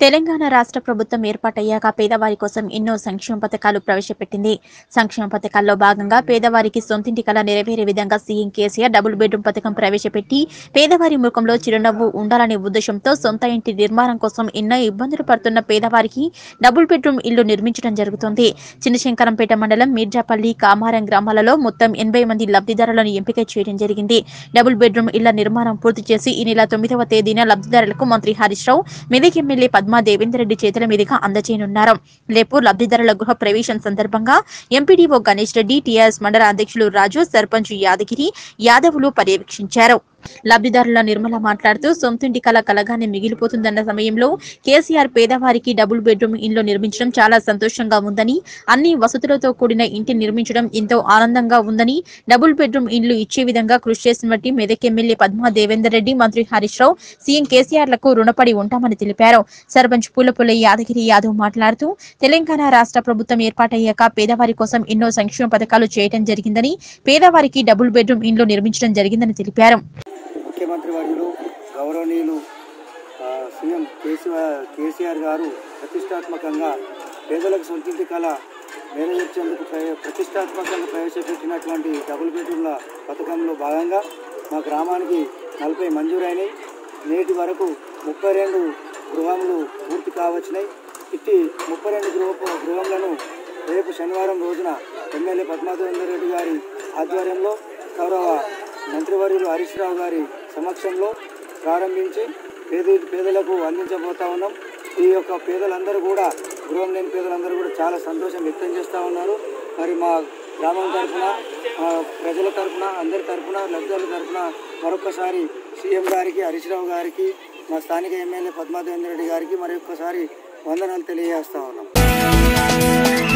తెలంగాణ రాష్ట్ర ప్రభుత్వం ఏర్పాటయ్యాక పేదవారి కోసం ఎన్నో సంక్షేమ పథకాలు ప్రవేశపెట్టింది సంక్షేమ పథకాల్లో భాగంగా పేదవారికి సొంతింటి కల నెరవేరే విధంగా సీఎం కేసీఆర్ డబుల్ బెడ్రూమ్ పథకం ప్రవేశపెట్టి పేదవారి ముఖంలో చిరునవ్వు ఉండాలనే ఉద్దేశంతో సొంత ఇంటి నిర్మాణం కోసం ఎన్నో ఇబ్బందులు పడుతున్న పేదవారికి డబుల్ బెడ్రూమ్ ఇల్లు నిర్మించడం జరుగుతోంది చిన్నశంకరంపేట మండలం మీర్జాపల్లి కామారం గ్రామాలలో మొత్తం ఎనభై మంది లబ్ధిదారులను ఎంపిక చేయడం జరిగింది డబుల్ బెడ్రూమ్ ఇళ్ల నిర్మాణం పూర్తి చేసి ఈ నెల తొమ్మిదవ తేదీన లబ్ధిదారులకు మంత్రి హరీష్ రావు మెదక్ ఎమ్మెల్యే పద్మా దేవేందర్ రెడ్డి చేతుల మీదుగా అందజేయనున్నారు రేపు లబ్ధిదారుల గృహ ప్రవేశం సందర్భంగా ఎంపీడీఓ గణేష్ రెడ్డి టీఆర్ఎస్ మండల అధ్యక్షులు రాజు సర్పంచ్ యాదగిరి యాదవులు పర్యవేక్షించారు లబ్ధిదారుల నిర్మల మాట్లాడుతూ సొంతింటి కల కలగానే మిగిలిపోతుందన్న సమయంలో కేసీఆర్ పేదవారికి డబుల్ బెడ్రూమ్ ఇండ్లు నిర్మించడం చాలా సంతోషంగా ఉందని అన్ని వసతులతో కూడిన ఇంటి నిర్మించడం ఎంతో ఆనందంగా ఉందని డబుల్ బెడ్రూమ్ ఇండ్లు ఇచ్చే విధంగా కృషి చేసినట్టు మెదక్ ఎమ్మెల్యే పద్మా దేవేందర్ రెడ్డి మంత్రి హరీష్ రావు సీఎం కేసీఆర్ లకు రుణపడి ఉంటామని తెలిపారు సర్పంచ్ పూలపుల్ల యాదగిరి యాదవ్ మాట్లాడుతూ తెలంగాణ రాష్ట్ర ప్రభుత్వం ఏర్పాటయ్యాక పేదవారి కోసం ఎన్నో సంక్షేమ పథకాలు చేయడం జరిగిందని పేదవారికి డబుల్ బెడ్రూమ్ ఇండ్లు నిర్మించడం జరిగిందని తెలిపారు ముఖ్యమంత్రి వర్యులు గౌరవనీయులు ఆ, సీఎం కేసీఆర్ కేసీఆర్ గారు ప్రతిష్టాత్మకంగా పేదలకు సొంతింటి కళ నెరవేర్చేందుకు ప్రయ- ప్రతిష్టాత్మకంగా ప్రవేశపెట్టినటువంటి డబుల్ బెడ్రూమ్ల పథకంలో భాగంగా మా గ్రామానికి నలభై మంజూరైనవి నేటి వరకు ముప్పై రెండు గృహములు పూర్తి కావచ్చినాయి ఇట్టి ముప్పై రెండు గృహ గృహములను రేపు శనివారం రోజున ఎమ్మెల్యే పద్మాదేవేందర్ రెడ్డి గారి ఆధ్వర్యంలో గౌరవ మంత్రివర్యులు హరీష్ రావు గారి సమక్షంలో ప్రారంభించి పేద పేదలకు అందించబోతా ఉన్నాం ఈ యొక్క పేదలందరూ కూడా గృహం లేని పేదలందరూ కూడా చాలా సంతోషం వ్యక్తం చేస్తూ ఉన్నారు మరి మా గ్రామం తరఫున మా ప్రజల తరఫున అందరి తరఫున లబ్ధిదారుల తరఫున మరొకసారి సీఎం గారికి హరీష్ రావు గారికి మా స్థానిక ఎమ్మెల్యే పద్మాదేవేంద్ర రెడ్డి గారికి మరి ఒక్కసారి వందనాలు తెలియజేస్తా ఉన్నాం